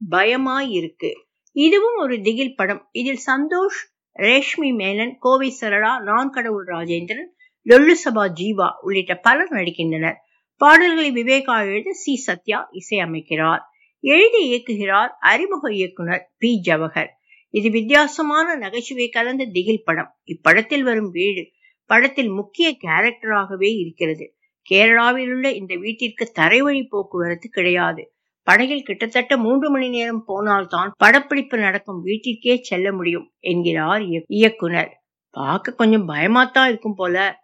பயமாய் இருக்கு இதுவும் ஒரு திகில் படம் இதில் சந்தோஷ் ரேஷ்மி மேனன் கோவை சரளா நான் கடவுள் ராஜேந்திரன் லொல்லு சபா ஜீவா உள்ளிட்ட பலர் நடிக்கின்றனர் பாடல்களை விவேகா எழுத சி சத்யா இசையமைக்கிறார் எழுதி இயக்குகிறார் அறிமுக இயக்குனர் பி ஜவஹர் இது வித்தியாசமான நகைச்சுவை கலந்த திகில் படம் இப்படத்தில் வரும் வீடு படத்தில் முக்கிய கேரக்டராகவே இருக்கிறது கேரளாவில் உள்ள இந்த வீட்டிற்கு தரைவழி போக்குவரத்து கிடையாது படகில் கிட்டத்தட்ட மூன்று மணி நேரம் போனால்தான் படப்பிடிப்பு நடக்கும் வீட்டிற்கே செல்ல முடியும் என்கிறார் இயக்குனர் பார்க்க கொஞ்சம் பயமாத்தான் இருக்கும் போல